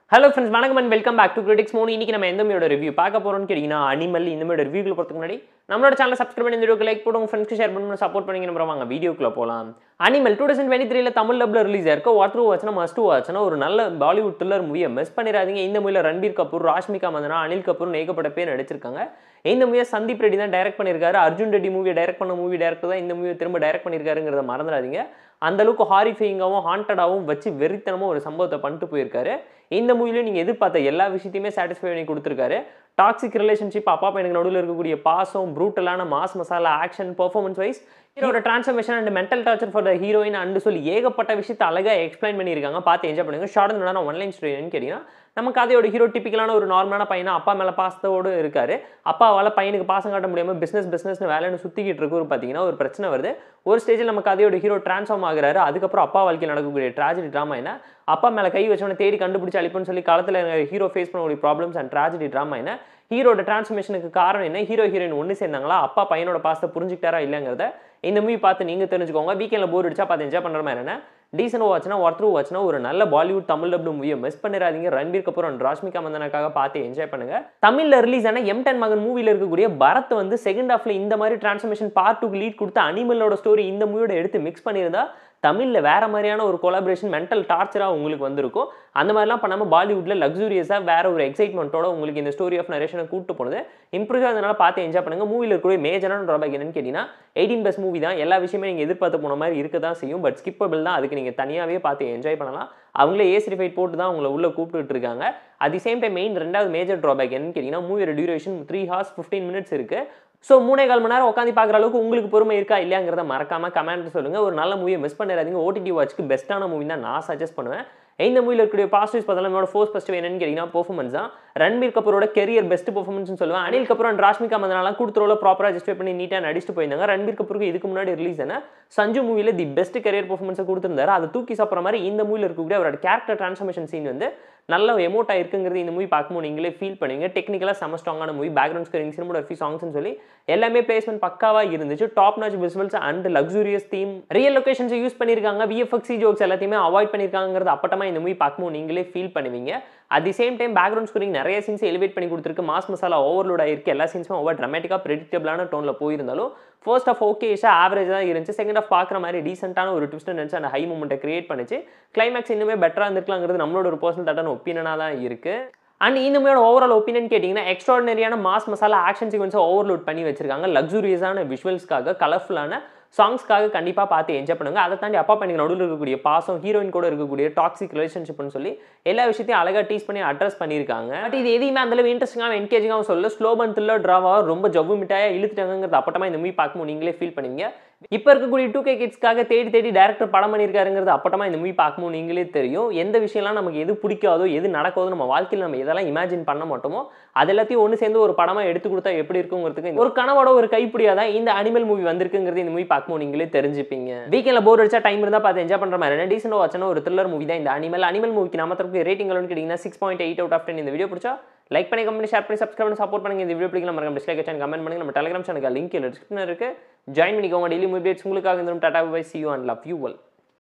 hello friends வணக்கம் and welcome back to critics மோனி இன்னைக்கு நம்ம எந்த மூவியோட ரிவ்யூ பார்க்க போறோம்னு கேட்டிங்கன்னா அனிமல் இந்த மாதிரி ரிவ்யூக்குள்ள போகிறதுக்கு முன்னாடி நம்மளோட சேனல் சப்ஸ்கிரைப் பண்ணி இந்த வீடியோக்கு லைக் போட்டு உங்க ஃப்ரெண்ட்ஸ்க்கு ஷேர் பண்ணி சப்போர்ட் பண்ணி நம்ம வாங்க வீடியோக்குள்ள போகலாம் அனிமல் டூ தௌசண்ட் டுவெண்ட்டி த்ரீல தமிழ் டப்ல ரிலீஸ் ஆயிருக்க ஒர்த் வாட்ச்னா மஸ்ட் வாட்ச்னா ஒரு நல்ல பாலிவுட் த்ரில்லர் மூவியை மிஸ் பண்ணிடாதீங்க இந்த மூவியில் ரன்பீர் கபூர் ராஷ்மிகா மந்தனா அனில் கபூர் ஏகப்பட்ட பேர் நடிச்சிருக்காங்க இந்த மூவியை சந்தீப் ரெட்டி தான் டைரக்ட் பண்ணியிருக்காரு அர்ஜுன் ரெட்டி மூவியை டைரக்ட் பண்ண மூவி டேரக்டர் தான் இந்த மூவியை திரும்ப டைரக்ட் பண்ணியிருக்காருங்கிறத மறந்துடாதீங்க அந்த அளவுக்கு ஹாரிஃபைங்காகவும் ஹாண்டடாகவும் வச்சு வெறித்தனமாக ஒரு சம்பவத்தை பண்ணிட்டு போயிருக்காரு இந்த மூவிலையும் நீங்கள் எதிர்பார்த்த எல்லா விஷயத்தையுமே சாட்டிஸ்ஃபை பண்ணி கொடுத்துருக்காரு டாக்ஸிக் ரிலேஷன்ஷிப் அப்பா பையனுக்கு நடுவில் இருக்கக்கூடிய பாசம் ப்ரூட்டலான mass masala action performance wise ஹீரோட transformation and mental torture for the heroine and சொல்லி ஏகப்பட்ட விஷயத்தை அழகாக எக்ஸ்பிளைன் பண்ணியிருக்காங்க பார்த்து என்ஜாய் பண்ணுங்க ஷார்ட் நான் ஒன்லைன் ஸ்டோரின்னு கேட்டிங்கன்னா நம்ம கதையோட ஹீரோ டிப்பிக்கலான ஒரு நார்மலான பையனா அப்பா மேலே பாசத்தோடு இருக்காரு அப்பாவால் பையனுக்கு பாசம் காட்ட முடியாமல் பிஸ்னஸ் பிஸ்னஸ்னு வேலைன்னு சுற்றிக்கிட்டு இருக்கு பார்த்தீங்கன்னா ஒரு பிரச்சனை வருது ஒரு ஸ்டேஜில் நம்ம கதையோட ஹீரோ ட்ரான்ஸ்ஃபார்ம் ஆகுறாரு அதுக்கப்புறம் அப்பா வாழ்க்கையில் நடக்கக்கூடிய ட்ராஜடி ட்ராமா என்ன அப்பா மேலே கை வச்சவனை தேடி கண்டுபிடிச்சு அழிப்புன்னு சொல்லி காலத்தில் ஹீரோ ஃபேஸ் பண்ணக்கூடிய ப்ராப்ளம்ஸ் அண்ட் ட்ராஜடி ட்ராமா என்ன ஹீரோட டிரான்ஸ்ஃபர்மேஷனுக்கு காரணம் என்ன ஹீரோ ஹீரோயின் ஒன்று சேர்ந்தாங்களா அப்பா பையனோட பாசத்தை புரிஞ்சுக்கிட்டாரா இல்லைங்கிறத இந்த மூவி பார்த்து நீங்கள் தெரிஞ்சுக்கோங்க வீக்கெண்டில் போர் அடிச்சா பார்த்து என்ஜாய் பண்ணுற மாதிரி என்ன டீசென்ட் வாட்ச்னா ஒருத்தர் வாட்ச்னா ஒரு நல்ல பாலிவுட் தமிழ் டப்டு மூவியை மிஸ் பண்ணிடாதீங்க ரன்பீர் கபூர் அண்ட் ராஷ்மிகா மந்தனாக்காக பார்த்து என்ஜாய் பண்ணுங்க தமிழ்ல ரிலீஸ் ஆன எம் டென் மகன் மூவியில் இருக்கக்கூடிய பரத் வந்து செகண்ட் ஹாஃப்ல இந்த மாதிரி டிரான்ஸ்ஃபர்மேஷன் பார்ட் டூக்கு லீட் கொடுத்து அனிமலோட ஸ்டோரி இந்த மூவியோட எடுத்து மிக்ஸ் பண்ணியிருந்தா தமிழில் வேற மாதிரியான ஒரு கொலாபரேஷன் மென்டல் டார்ச்சராக உங்களுக்கு வந்திருக்கும் அந்த மாதிரிலாம் பண்ணாமல் பாலிவுட்டில் லக்ஸூரியஸாக வேற ஒரு எக்ஸைட்மெண்ட்டோட உங்களுக்கு இந்த ஸ்டோரி ஆஃப் நரேஷனை கூட்டு போனது இம்ப்ரூவ் அதனால பார்த்து என்ஜாய் பண்ணுங்க மூவியில் இருக்கக்கூடிய மேஜரான ட்ராபேக் என்னன்னு கேட்டிங்கன்னா எயிட்டீன் ப்ளஸ் மூவி தான் எல்லா விஷயமே நீங்கள் எதிர்பார்த்து போன மாதிரி இருக்க தான் செய்யும் பட் ஸ்கிப்பபிள் தான் அதுக்கு நீங்கள் தனியாகவே பார்த்து என்ஜாய் பண்ணலாம் அவங்களே ஏ சர்டிஃபைட் போட்டு தான் உங்களை உள்ள கூப்பிட்டு இருக்காங்க at the same time main ரெண்டாவது மேஜர் ட்ராபேக் என்னன்னு கேட்டிங்கன்னா மூவியோட duration three hours fifteen minutes இருக்குது ஸோ மூணே கால் மணி நேரம் உட்காந்து பார்க்குற அளவுக்கு உங்களுக்கு பொறுமை இருக்கா இல்லையாங்கிறத மறக்காம கமெண்ட் சொல்லுங்க ஒரு நல்ல மூவியை மிஸ் பண்ணிடாதீங்க ஓடிடி வாட்ச்க்கு பெஸ்ட்டான மூவி தான் நான் சஜஸ்ட் பண்ணுவேன் இந்த மூவியில் இருக்கக்கூடிய பாசிட்டிவ்ஸ் பார்த்தாலும் என்னோட ஃபோர்ஸ் ஃபஸ்ட் என்னன்னு கேட்டிங்கன்னா பெர்ஃபார்மன்ஸ் தான் ரன்பீர் கபூரோட கெரியர் பெஸ்ட் பெர்ஃபார்மன்ஸ் சொல்லுவேன் அனில் கபூர் அண்ட் ராஷ்மிகா மந்தனாலாம் கொடுத்துரோல ப்ராப்பராக ஜஸ்டிஃபை பண்ணி நீட்டாக நடிச்சுட்டு போயிருந்தாங்க ரன்பீர் கபூருக்கு இதுக்கு முன்னாடி ரிலீஸ் ஆன சஞ்சு மூவியில் தி பெஸ்ட் கெரியர் பெர்ஃபார்மன்ஸை கொடுத்துருந்தாரு அதை தூக்கி சாப்பிட்ற மாதிரி இந்த மூவியில் இருக்கக்கூடிய அவரோட கேரக்டர் ட்ரான்ஸ்ஃபர்மேஷன் சீன் வந்து நல்ல எமோட் ஆயிருக்குங்கிறது இந்த மூவி பார்க்கும்போது நீங்களே ஃபீல் பண்ணுவீங்க டெக்னிக்கலாக செம ஸ்ட்ராங்கான மூவி பேக்ரவுண்ட் ஸ்கோரிங் சினிமோகிராஃபி சாங்ஸ்னு சொல்லி எல்லாமே பிளேஸ்மெண்ட் பக்காவாக இருந்துச்சு top notch visuals and luxurious theme real லொகேஷன்ஸை யூஸ் பண்ணியிருக்காங்க விஎஃப்எக்ஸி ஜோக்ஸ் எல்லாத்தையுமே அவாய்ட் பண்ணியிருக்காங்கிறது அப்பட்டமாக இந்த மூவி பார்க்கும்போது நீங்களே ஃபீல் பண்ணுவீங்க at the same time background scoring நிறைய சீன்ஸ் எலிவேட் பண்ணி கொடுத்துருக்கு மாஸ் மசாலா ஓவர்லோட் ஆயிருக்கு எல்லா சீன்ஸும் ஓவர் ட்ரமேட்டிக்காக ப்ரெடிக்டபிளான டோனில் போயிருந்தாலும் ஃபர்ஸ்ட் ஆஃப் ஓகேஷாக ஆவரேஜ் தான் இருந்துச்சு செகண்ட் ஆஃப் பார்க்குற மாதிரி டீசென்ட்டான ஒரு ட்விஸ்ட் நினச்சி அந்த ஹை மூமெண்ட்டை கிரியேட் பண்ணிச்சு கிளைமேக்ஸ் இன்னுமே பெட்டராக இருந்திருக்கலாங்கிறது நம்மளோட ஒரு பர்சனல் தட்டான ஒப்பீனியனாக தான் இருக்குது அண்ட் இந்த மூவியோட ஓவரால் ஒப்பீனியன் கேட்டிங்கன்னா எக்ஸ்ட்ராடனரியான மாஸ் மசாலா ஆக்ஷன் சீக்வன்ஸை ஓவர்லோட் பண்ணி வச்சிருக்காங்க லக்ஸூரியஸான விஷுவல்ஸ்க்காக கலர்ஃபுல்லான சாங்ஸ்க்காக கண்டிப்பாக பார்த்து என்ஜாய் பண்ணுங்க அதை தாண்டி அப்பா பையனுக்கு நடுவில் இருக்கக்கூடிய பாசம் ஹீரோயின் கூட இருக்கக்கூடிய டாக்ஸிக் ரிலேஷன்ஷிப்னு சொல்லி எல்லா விஷயத்தையும் அழகாக டீஸ் பண்ணி அட்ரஸ் பண்ணியிருக்காங்க பட் இது எதையுமே அந்தளவு இன்ட்ரெஸ்டிங்காக என்கேஜிங்காகவும் சொல்ல ஸ்லோ பன் த்ரில்லர் ட்ராவாக ரொம்ப ஜவ்வு மிட்டாயாக இழுத்துட்டாங்கிறது அப்பட்டமாக இந்த மூவி பார்க்கும்போது நீங்களே ஃபீல் பண்ணுவீங்க இப்போ இருக்கக்கூடிய டூ கே கிட்ஸ்க்காக தேடி தேடி டேரக்டர் படம் பண்ணியிருக்காருங்கிறது அப்பட்டமாக இந்த மூவி பார்க்கும்போது நீங்களே தெரியும் எந்த விஷயம்லாம் நமக்கு எது பிடிக்காதோ எது நடக்காதோ நம்ம வாழ்க்கையில் நம்ம எதெல்லாம் இமேஜின் பண்ண மாட்டோமோ அது எல்லாத்தையும் ஒன்று சேர்ந்து ஒரு படமாக எடுத்து கொடுத்தா எப்படி இருக்குங்கிறதுக்கு ஒரு கனவோட ஒரு கைப்பிடியாதான் இந்த அனிமல் மூவி வந்திருக்குங்கிறது இந்த மூவி பார்க்கும்போது நீங்களே தெரிஞ்சுப்பீங்க வீக்கெண்டில் போர் அடிச்சா டைம் இருந்தால் பார்த்து என்ஜாய் பண்ணுற மாதிரி டீசென்ட் வாட்சான ஒரு த்ரில்லர் மூவி தான் இந்த அனிமல் அனிமல் மூவிக்கு நம்ம தரப்பு ரேட்டிங் எவ்வளோன்னு கேட்டிங்கன்னா six point eight out of ten இந்த வீடியோ பிடிச்சா லைக் பண்ணி கம்பெனி ஷேர் பண்ணி சப்ஸ்கிரைப் பண்ணி சப்போர்ட் பண்ணுங்க இந்த வீடியோ பிடிக்கலாம் மறக்காம டிஸ்லைக் வச்சு கமெண்ட் பண்ணுங்க நம்ம டெலிகிராம் சேனலுக்கு லிங்க் டிஸ்கிரிப்ஷன் இருக்கு ஜாயின் பண்ணிக்கோங்க டெய்லி மூவி டேட்ஸ் உங்களுக்காக இந்த tata bye see you and love you well